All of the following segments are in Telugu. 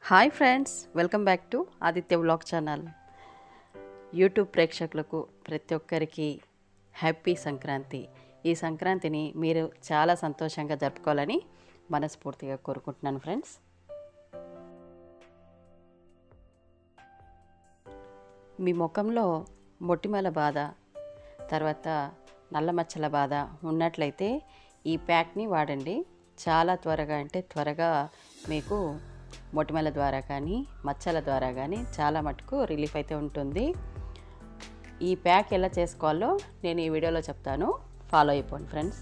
hi friends welcome back to Aditya vlog channel YouTube ప్రేక్షకులకు ప్రతి ఒక్కరికి హ్యాపీ సంక్రాంతి ఈ సంక్రాంతిని మీరు చాలా సంతోషంగా జరుపుకోవాలని మనస్ఫూర్తిగా కోరుకుంటున్నాను ఫ్రెండ్స్ మీ ముఖంలో మొటిమల బాధ తర్వాత నల్ల మచ్చల బాధ ఉన్నట్లయితే ఈ ప్యాక్ని వాడండి చాలా త్వరగా అంటే త్వరగా మీకు మొటిమల ద్వారా కానీ మచ్చల ద్వారా కానీ చాలా మటుకు రిలీఫ్ అయితే ఉంటుంది ఈ ప్యాక్ ఎలా చేసుకోవాలో నేను ఈ వీడియోలో చెప్తాను ఫాలో అయిపోండి ఫ్రెండ్స్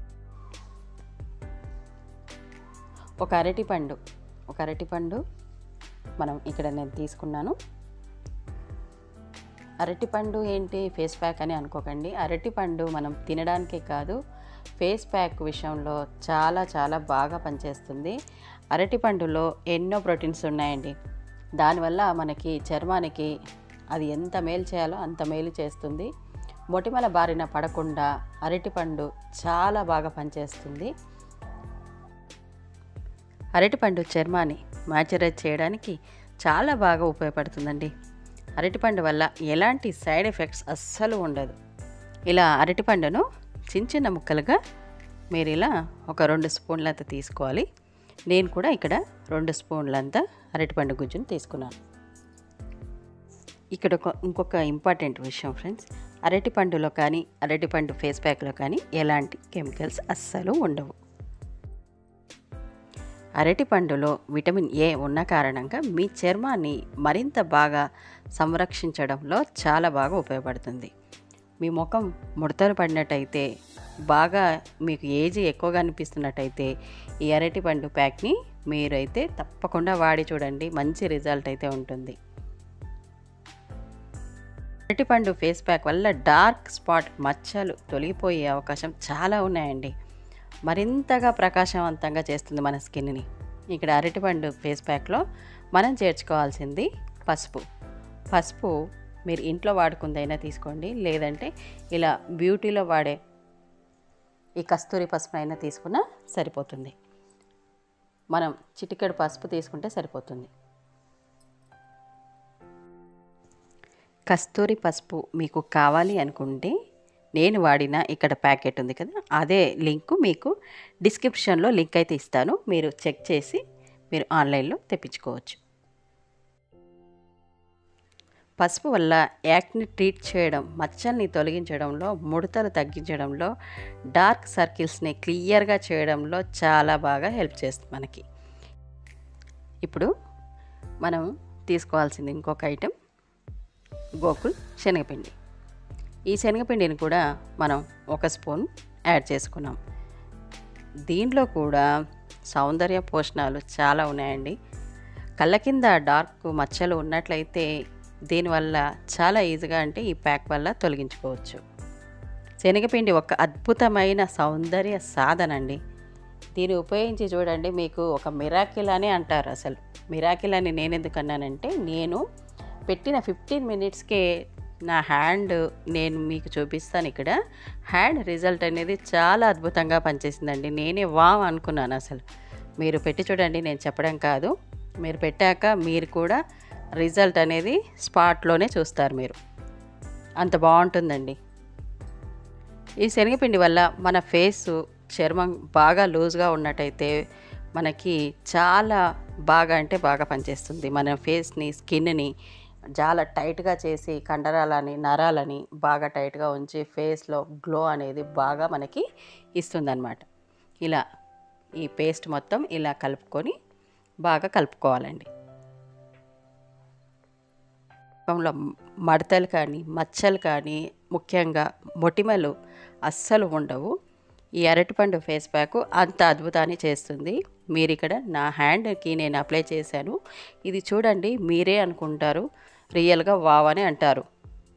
ఒక అరటిపండు ఒక అరటిపండు మనం ఇక్కడ నేను తీసుకున్నాను అరటిపండు ఏంటి ఫేస్ ప్యాక్ అని అనుకోకండి అరటిపండు మనం తినడానికే కాదు ఫేస్ ప్యాక్ విషయంలో చాలా చాలా బాగా పనిచేస్తుంది అరటిపండులో ఎన్నో ప్రోటీన్స్ ఉన్నాయండి దానివల్ల మనకి చర్మానికి అది ఎంత మేలు చేయాలో అంత మేలు చేస్తుంది మొటిమల బారిన పడకుండా అరటిపండు చాలా బాగా పనిచేస్తుంది అరటిపండు చర్మాన్ని మాయిశ్చరైజ్ చేయడానికి చాలా బాగా ఉపయోగపడుతుందండి అరటిపండు వల్ల ఎలాంటి సైడ్ ఎఫెక్ట్స్ అస్సలు ఉండదు ఇలా అరటిపండును చిన్న చిన్న ముక్కలుగా మీరు ఇలా ఒక రెండు స్పూన్లంత తీసుకోవాలి నేను కూడా ఇక్కడ రెండు స్పూన్లంత అరటిపండు గుజ్జును తీసుకున్నాను ఇక్కడ ఒక ఇంకొక ఇంపార్టెంట్ విషయం ఫ్రెండ్స్ అరటిపండులో కానీ అరటిపండు ఫేస్ ప్యాక్లో కానీ ఎలాంటి కెమికల్స్ అస్సలు ఉండవు అరటిపండులో విటమిన్ ఏ ఉన్న కారణంగా మీ చర్మాన్ని మరింత బాగా సంరక్షించడంలో చాలా బాగా ఉపయోగపడుతుంది మీ ముఖం ముడతలు పడినట్టయితే బాగా మీకు ఏజ్ ఎక్కువగా అనిపిస్తున్నట్టయితే ఈ అరటిపండు ప్యాక్ని మీరైతే తప్పకుండా వాడి చూడండి మంచి రిజల్ట్ అయితే ఉంటుంది అరటిపండు ఫేస్ ప్యాక్ వల్ల డార్క్ స్పాట్ మచ్చలు తొలగిపోయే అవకాశం చాలా ఉన్నాయండి మరింతగా ప్రకాశవంతంగా చేస్తుంది మన స్కిన్ని ఇక్కడ అరటిపండు ఫేస్ ప్యాక్లో మనం చేర్చుకోవాల్సింది పసుపు పసుపు మీరు ఇంట్లో వాడుకుందైనా తీసుకోండి లేదంటే ఇలా బ్యూటీలో వాడే ఈ కస్తూరి పసుపు అయినా తీసుకున్నా సరిపోతుంది మనం చిటికెడు పసుపు తీసుకుంటే సరిపోతుంది కస్తూరి పసుపు మీకు కావాలి అనుకుంటే నేను వాడిన ఇక్కడ ప్యాకెట్ ఉంది కదా అదే లింక్ మీకు డిస్క్రిప్షన్లో లింక్ అయితే ఇస్తాను మీరు చెక్ చేసి మీరు ఆన్లైన్లో తెప్పించుకోవచ్చు పసుపు వల్ల యాక్ని ట్రీట్ చేయడం మచ్చల్ని తొలగించడంలో ముడతలు తగ్గించడంలో డార్క్ సర్కిల్స్ని క్లియర్గా చేయడంలో చాలా బాగా హెల్ప్ చేస్తుంది మనకి ఇప్పుడు మనం తీసుకోవాల్సింది ఇంకొక ఐటెం గోకుల్ శనగపిండి ఈ శనగపిండిని కూడా మనం ఒక స్పూన్ యాడ్ చేసుకున్నాం దీంట్లో కూడా సౌందర్య పోషణాలు చాలా ఉన్నాయండి కళ్ళ కింద డార్క్ మచ్చలు ఉన్నట్లయితే దీనివల్ల చాలా ఈజీగా అంటే ఈ ప్యాక్ వల్ల తొలగించుకోవచ్చు శనగపిండి ఒక అద్భుతమైన సౌందర్య సాధన అండి దీన్ని ఉపయోగించి చూడండి మీకు ఒక మిరాకిల్ అని అంటారు అసలు మిరాకిల్ అని నేను ఎందుకు అన్నానంటే నేను పెట్టిన ఫిఫ్టీన్ మినిట్స్కే నా హ్యాండ్ నేను మీకు చూపిస్తాను ఇక్కడ హ్యాండ్ రిజల్ట్ అనేది చాలా అద్భుతంగా పనిచేసిందండి నేనే వావ్ అనుకున్నాను అసలు మీరు పెట్టి చూడండి నేను చెప్పడం కాదు మీరు పెట్టాక మీరు కూడా రిజల్ట్ అనేది స్పాట్లోనే చూస్తారు మీరు అంత బాగుంటుందండి ఈ శనగపిండి వల్ల మన ఫేస్ చర్మం బాగా లూజ్గా ఉన్నట్టయితే మనకి చాలా బాగా అంటే బాగా పనిచేస్తుంది మన ఫేస్ని స్కిన్ని చాలా టైట్గా చేసి కండరాలని నరాలని బాగా టైట్గా ఉంచి ఫేస్లో గ్లో అనేది బాగా మనకి ఇస్తుందన్నమాట ఇలా ఈ పేస్ట్ మొత్తం ఇలా కలుపుకొని బాగా కలుపుకోవాలండి ముఖంలో మడతలు కానీ మచ్చలు కానీ ముఖ్యంగా మొటిమలు అస్సలు ఉండవు ఈ అరటిపండు ఫేస్ ప్యాక్ అంత అద్భుతాన్ని చేస్తుంది మీరు ఇక్కడ నా హ్యాండ్కి నేను అప్లై చేశాను ఇది చూడండి మీరే అనుకుంటారు రియల్గా వావ్ అని అంటారు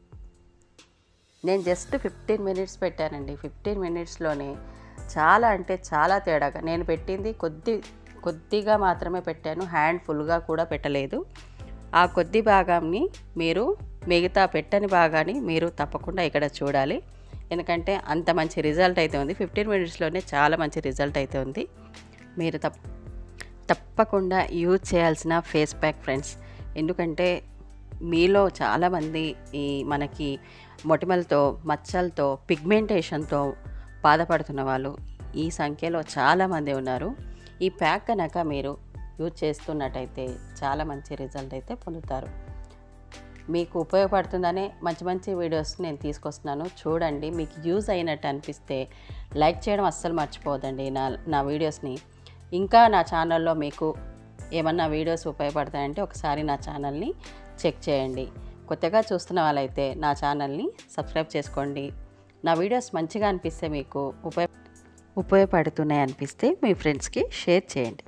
నేను జస్ట్ ఫిఫ్టీన్ మినిట్స్ పెట్టానండి ఫిఫ్టీన్ మినిట్స్లోనే చాలా అంటే చాలా తేడాగా నేను పెట్టింది కొద్ది కొద్దిగా మాత్రమే పెట్టాను హ్యాండ్ ఫుల్గా కూడా పెట్టలేదు ఆ కొద్ది భాగాన్ని మీరు మిగతా పెట్టని భాగాన్ని మీరు తప్పకుండా ఇక్కడ చూడాలి ఎందుకంటే అంత మంచి రిజల్ట్ అయితే ఉంది ఫిఫ్టీన్ మినిట్స్లోనే చాలా మంచి రిజల్ట్ అయితే ఉంది మీరు తప్ప తప్పకుండా యూజ్ చేయాల్సిన ఫేస్ ప్యాక్ ఫ్రెండ్స్ ఎందుకంటే మీలో చాలామంది ఈ మనకి మొటిమలతో మచ్చలతో పిగ్మెంటేషన్తో బాధపడుతున్న వాళ్ళు ఈ సంఖ్యలో చాలామంది ఉన్నారు ఈ ప్యాక్ కనుక మీరు యూజ్ చేస్తున్నట్టయితే చాలా మంచి రిజల్ట్ అయితే పొందుతారు మీకు ఉపయోగపడుతుందనే మంచి మంచి వీడియోస్ నేను తీసుకొస్తున్నాను చూడండి మీకు యూజ్ అయినట్టు అనిపిస్తే లైక్ చేయడం అస్సలు మర్చిపోవద్దండి నా నా వీడియోస్ని ఇంకా నా ఛానల్లో మీకు ఏమన్నా వీడియోస్ ఉపయోగపడతాయంటే ఒకసారి నా ఛానల్ని చెక్ చేయండి కొత్తగా చూస్తున్న వాళ్ళైతే నా ఛానల్ని సబ్స్క్రైబ్ చేసుకోండి నా వీడియోస్ మంచిగా అనిపిస్తే మీకు ఉపయోగ ఉపయోగపడుతున్నాయి అనిపిస్తే మీ ఫ్రెండ్స్కి షేర్ చేయండి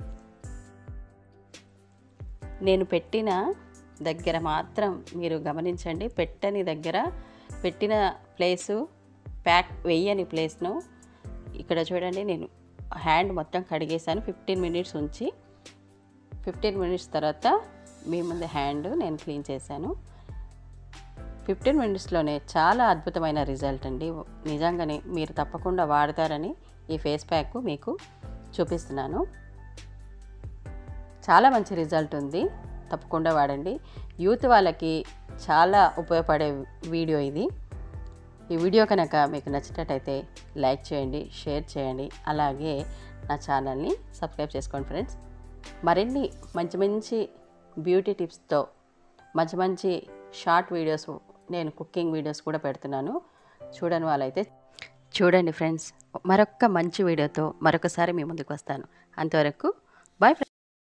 నేను పెట్టిన దగ్గర మాత్రం మీరు గమనించండి పెట్టని దగ్గర పెట్టిన ప్లేసు ప్యాక్ వెయ్యని ప్లేస్ను ఇక్కడ చూడండి నేను హ్యాండ్ మొత్తం కడిగేసాను ఫిఫ్టీన్ మినిట్స్ ఉంచి ఫిఫ్టీన్ మినిట్స్ తర్వాత మీ ముందు హ్యాండ్ నేను క్లీన్ చేశాను ఫిఫ్టీన్ మినిట్స్లోనే చాలా అద్భుతమైన రిజల్ట్ అండి నిజంగానే మీరు తప్పకుండా వాడతారని ఈ ఫేస్ ప్యాక్ మీకు చూపిస్తున్నాను చాలా మంచి రిజల్ట్ ఉంది తప్పకుండా వాడండి యూత్ వాళ్ళకి చాలా ఉపయోగపడే వీడియో ఇది ఈ వీడియో కనుక మీకు నచ్చినట్టయితే లైక్ చేయండి షేర్ చేయండి అలాగే నా ఛానల్ని సబ్స్క్రైబ్ చేసుకోండి ఫ్రెండ్స్ మరిన్ని మంచి మంచి బ్యూటీ టిప్స్తో మంచి మంచి షార్ట్ వీడియోస్ నేను కుకింగ్ వీడియోస్ కూడా పెడుతున్నాను చూడని వాళ్ళైతే చూడండి ఫ్రెండ్స్ మరొక మంచి వీడియోతో మరొకసారి మీ ముందుకు వస్తాను అంతవరకు